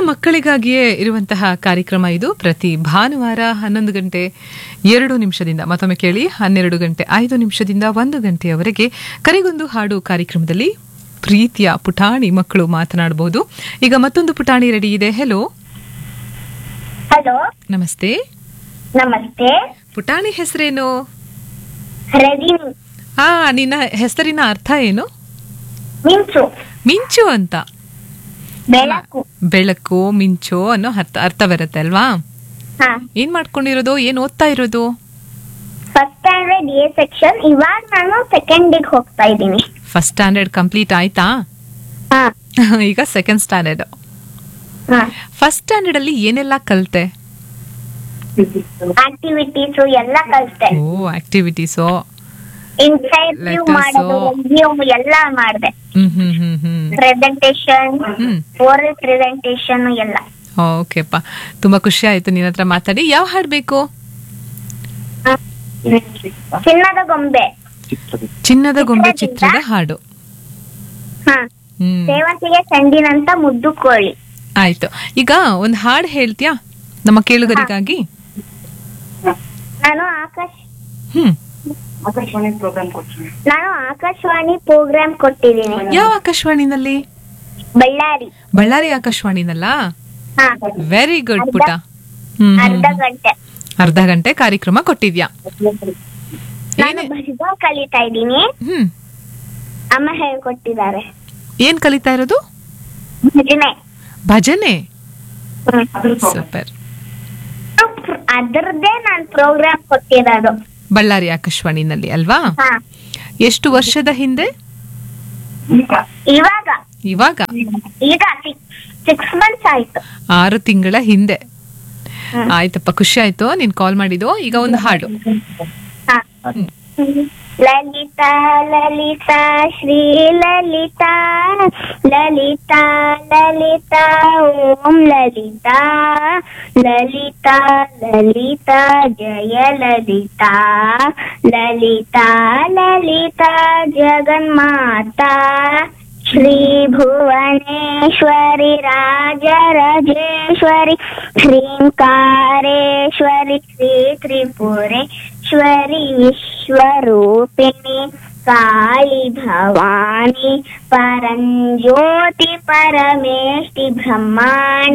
ಮಕ್ಕಳಿಗಾಗಿಯೇ ಇರುವಂತಹ ಕಾರ್ಯಕ್ರಮ ಇದು ಪ್ರತಿ ಭಾನುವಾರ ಹನ್ನೊಂದು ಗಂಟೆ ಎರಡು ನಿಮಿಷದಿಂದ ಮತ್ತೊಮ್ಮೆ ಕೇಳಿ ಹನ್ನೆರಡು ಗಂಟೆ ಐದು ನಿಮಿಷದಿಂದ ಒಂದು ಗಂಟೆಯವರೆಗೆ ಕರೆಗೊಂದು ಹಾಡು ಕಾರ್ಯಕ್ರಮದಲ್ಲಿ ಪ್ರೀತಿಯ ಪುಟಾಣಿ ಮಕ್ಕಳು ಮಾತನಾಡಬಹುದು ಈಗ ಮತ್ತೊಂದು ಪುಟಾಣಿ ರೆಡಿ ಇದೆ ಹೆಲೋ ಹಲೋ ನಮಸ್ತೆ ನಮಸ್ತೆ ಪುಟಾಣಿ ಹೆಸರೇನು ರಜಿನಿ ಆ ನಿನ್ನ ಹೆಸರಿನ ಅರ್ಥ ಏನು ಮಿಂಚು ಮಿಂಚು ಅಂತ ಬೆಳಕು ಬೆಳಕು ಮಿಂಚು ಅನ್ನೋ ಅರ್ಥ ಅರ್ಥ ಬರುತ್ತೆ ಅಲ್ವಾ ಹಾ ಏನ್ ಮಾಡ್ಕೊಂಡಿರೋದು ಏನ್ ಓದ್ತಾ ಇರೋದು ಫಸ್ಟ್ ಸ್ಟ್ಯಾಂಡರ್ಡ್ ಎ ಸೆಕ್ಷನ್ ಇವಾಗ ನಾನು ಸೆಕೆಂಡಿಗೆ ಹೋಗ್ತಾ ಇದ್ದೀನಿ ಫಸ್ಟ್ ಸ್ಟ್ಯಾಂಡರ್ಡ್ ಕಂಪ್ಲೀಟ್ ಆಯ್ತಾ ಹಾ ಈಗ ಸೆಕೆಂಡ್ ಸ್ಟ್ಯಾಂಡರ್ಡ್ ಹಾ ಫಸ್ಟ್ ಸ್ಟ್ಯಾಂಡರ್ಡ್ ಅಲ್ಲಿ ಏನೆಲ್ಲ ಕಲ್ತೆ ಆಕ್ಟಿವಿಟೀಸ್ ಎಲ್ಲ ಕಲಿತೆ ಓ ಆಕ್ಟಿವಿಟೀಸು ಇಂಟರ್ವ್ಯೂ Letters. ಮಾಡೋದು ರಿವ್ಯೂ ಎಲ್ಲ ಮಾಡಿದೆ ಹ್ಮ್ ಹ್ಮ್ ಹ್ಮ್ ಹ್ಮ್ ಪ್ರೆಸೆಂಟೇಶನ್ ಹ್ಮ್ ಓರಲ್ ಪ್ರೆಸೆಂಟೇಶನ್ ಎಲ್ಲ ಓಕೆಪ್ಪ ತುಂಬಾ ಖುಷಿ ಆಯ್ತು ನಿನ್ನ ಹತ್ರ ಮಾತಾಡಿ ಯಾವ ಹಾಡ್ ಬೇಕು ಹಾ. ಚಿನ್ನದ ಗೊಂಬೆ ಚಿನ್ನದ ಗೊಂಬೆ ಚಿತ್ರದ ಹಾಡು ಹಾ ಹ್ಮ್ ಸೇವಂತಿಗೆ ಚೆಂಡಿನಂತ ಮುದ್ದು ಕೋಳಿ ಆಯ್ತು ಈಗ ಒಂದ್ ಹಾಡ್ ಹೇಳ್ತೀಯಾ ನಮ್ಮ ಕೇಳುಗರಿಗಾಗಿ ನಾನು ಆಕಾಶ್ ಹ್ಮ್ ನಾನು ಆಕಾಶವಾಣಿ ಪ್ರೋಗ್ರಾಮ್ ಕೊಟ್ಟಿದ್ದೀನಿ ಯಾವ ಆಕಾಶವಾಣಿನಲ್ಲಿ ಬಳ್ಳಾರಿ ಬಳ್ಳಾರಿ ಆಕಾಶವಾಣಿನಲ್ಲ ಹಾ ವೆರಿ ಗುಡ್ ಪುಟ ಹ್ಮ್ ಹ್ಮ್, ಅರ್ಧ ಹ್ಮ್. ಗಂಟೆ ಅರ್ಧ ಗಂಟೆ ಕಾರ್ಯಕ್ರಮ ಕೊಟ್ಟಿದ್ಯಾ ನಾನು ಏನೇ- ಭಜನೆ ಕಲಿತಾ ಇದ್ದೀನಿ ಹ್ಮ್ ಅಮ್ಮ ಹೇಳ್ಕೊಟ್ಟಿದ್ದಾರೆ ಏನ್ ಕಲಿತಾ ಇರೋದು ಭಜನೆ ಭಜನೆ ಹ್ಮ್. ಸೂಪರ್ ಅದ್ರದ್ದೇ ನಾನು ಪ್ರೋಗ್ರಾಮ್ ಕೊಟ್ಟಿರೋದು ಬಳ್ಳಾರಿ ಆಕಾಶವಾಣಿನಲ್ಲಿ ಅಲ್ವಾ ಹಾ ಎಷ್ಟು ವರ್ಷದ ಹಿಂದೆ ಇವಾಗ ಇವಾಗ ಈಗ ಸಿಕ್ಸ್ ಮಂತ್ಸ್ ಆಯ್ತು ಆರು ತಿಂಗಳ ಹಿಂದೆ ಹ್ಮ್. ಆಯ್ತಪ್ಪ ಖುಷಿ ಆಯ್ತು ನೀನ್ ಕಾಲ್ ಮಾಡಿದ್ದು ಈಗ ಒಂದು ಹಾಡು ಹಾ ಲಲಿತಾ ಲಲಿತಾ ಶ್ರೀ ಲಲಿತಾ ಲಲಿತಾ ಲಲಿತಾ ಓಂ ಲಲಿತಾ ಲಲಿತಾ ಲಲಿತಾ ಜಯ ಲಲಿತಾ ಲಲಿತಾ ಲಲಿತಾ ಜಗನ್ಮಾತಾ ಶ್ರೀ ಭುವನೇಶ್ವರಿ ರಾಜರಾಜೇಶ್ವರಿ ಶ್ರೀಂಕಾರೇಶ್ವರಿ ಶ್ರೀ ತ್ರಿಪುರೇಶ್ವರಿ ವಿಶ್ವರೂಪಿಣಿ ಕಾಳಿ ಭವಾನಿ ಪರಂಜ್ಯೋತಿ ಪರಮೇಷ್ಟಿ ಬ್ರಹ್ಮಾಂಡ